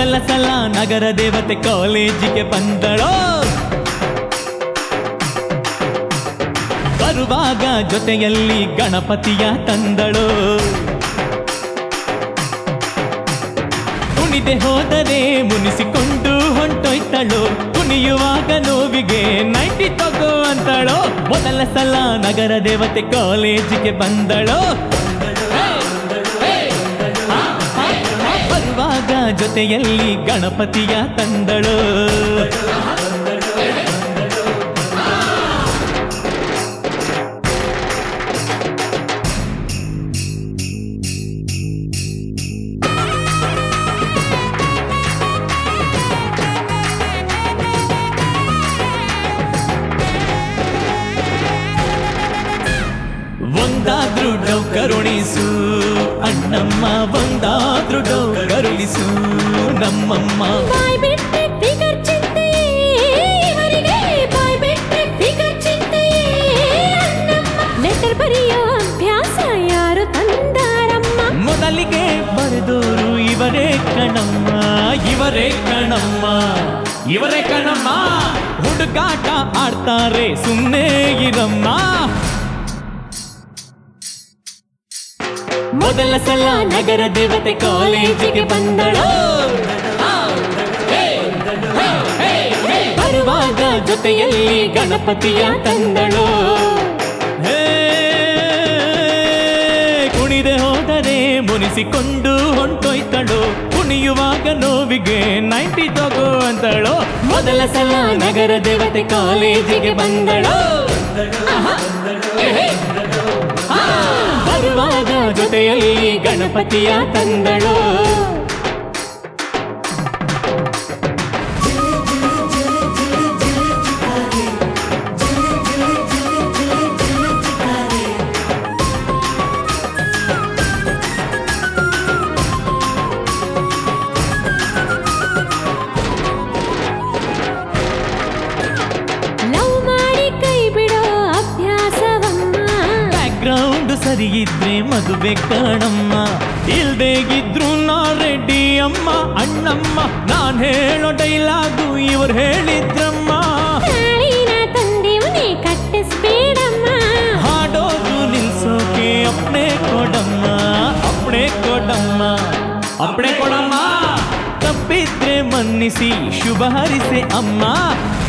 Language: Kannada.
ಮೊದಲ ಸಲ ನಗರ ದೇವತೆ ಕಾಲೇಜಿಗೆ ಬಂದಳೋ ಬರುವಾಗ ಜೊತೆಯಲ್ಲಿ ಗಣಪತಿಯ ತಂದಳು ಕುಣಿದೆ ಹೋದರೆ ಮುನಿಸಿಕೊಂಡು ಹೊಂಟೊಯ್ತಳು ಕುಣಿಯುವಾಗ ನೋವಿಗೆ ನೈಟಿ ತಗೋ ಅಂತಳೋ ಮೊದಲ ಸಲ ನಗರ ದೇವತೆ ಕಾಲೇಜಿಗೆ ಬಂದಳೋ ಬರುವಾಗ ಜೊತೆಯಲ್ಲಿ ಗಣಪತಿಯ ತಂದಳು ಒಂದಾದ್ರೂ ಡೌ ಕರುಣಿಸು ಅಣ್ಣಮ್ಮ ಒಂದಾದ್ರೂ ಡೌ ಕರುಣಿಸು ನಮ್ಮಮ್ಮ ಬಾಯ್ ಬಿಟ್ಟೆ ಫಿಗರ್ ಚಿಂತೆಯೇ ಇವರಿಗೆ ಬಾಯ್ ಬಿಟ್ಟೆ ಫಿಗರ್ ಚಿಂತೆಯೇ ಅಣ್ಣಮ್ಮ ಲೆಟರ್ ಬರೆಯೋ ಅಭ್ಯಾಸ ಯಾರು ತಂದಾರಮ್ಮ ಮೊದಲಿಗೆ ಬರೆದೋರು ಇವರೇ ಕಣಮ್ಮ ಇವರೇ ಕಣಮ್ಮ ಇವರೇ ಕಣಮ್ಮ ಹುಡುಗಾಟ ಆಡ್ತಾರೆ ಸುಮ್ಮನೆ ಇರಮ್ಮ ಮೊದಲ ಸಲ ನಗರ ದೇವತೆ ಕಾಲೇಜಿಗೆ ಬಂದಳು ಬರುವಾಗ ಜೊತೆಯಲ್ಲಿ ಗಣಪತಿಯ ತಂದಳು ಹೇ, ಕುಣಿದೆ ಹೋದರೆ ಮುನಿಸಿಕೊಂಡು ಹೊಂಟೊಯ್ತಳು ಕುಣಿಯುವಾಗ ನೋವಿಗೆ ನೈಂಟಿ ತಗೋ ಅಂತಳು ಮೊದಲ ಸಲ ನಗರ ದೇವತೆ ಕಾಲೇಜಿಗೆ ಬಂದಳು ಆ, ಬರುವಾಗ ಜೊತೆಯಲ್ಲಿ ಗಣಪತಿಯ ತಂದಳು ಲವ್ ಮಾಡಿ ಕೈ ಬಿಡೋ ಅಭ್ಯಾಸವಮ್ಮ ಬ್ಯಾಕ್ಗ್ರೌಂಡ್ ಸರಿ ಇದ್ರೆ ಮದುವೆ ಕಾಣಮ್ಮ ಇಲ್ದೇಗಿದ್ರು ನಾ ರೆಡ್ಡಿ ಅಮ್ಮ ಅಣ್ಣಮ್ಮ ನಾನ್ ಹೇಳೋ ಡೈಲಾಗು ಇವ್ರು ಹೇಳಿದ್ರಮ್ಮ ತಾಳಿನ ತಂದೆವನೇ ಕಟ್ಟಿಸ್ಬೇಡಮ್ಮ ಹಾಡೋದು ನಿಲ್ಸೋಕೆ ಅಪ್ಪಣೆ ಕೊಡಮ್ಮ ಅಪ್ಪಣೆ ಕೊಡಮ್ಮ ಅಪ್ಪಣೆ ಕೊಡಮ್ಮ ತಪ್ಪಿದ್ರೆ ಮನ್ನಿಸಿ ಶುಭ ಹರಿಸೆ ಅಮ್ಮ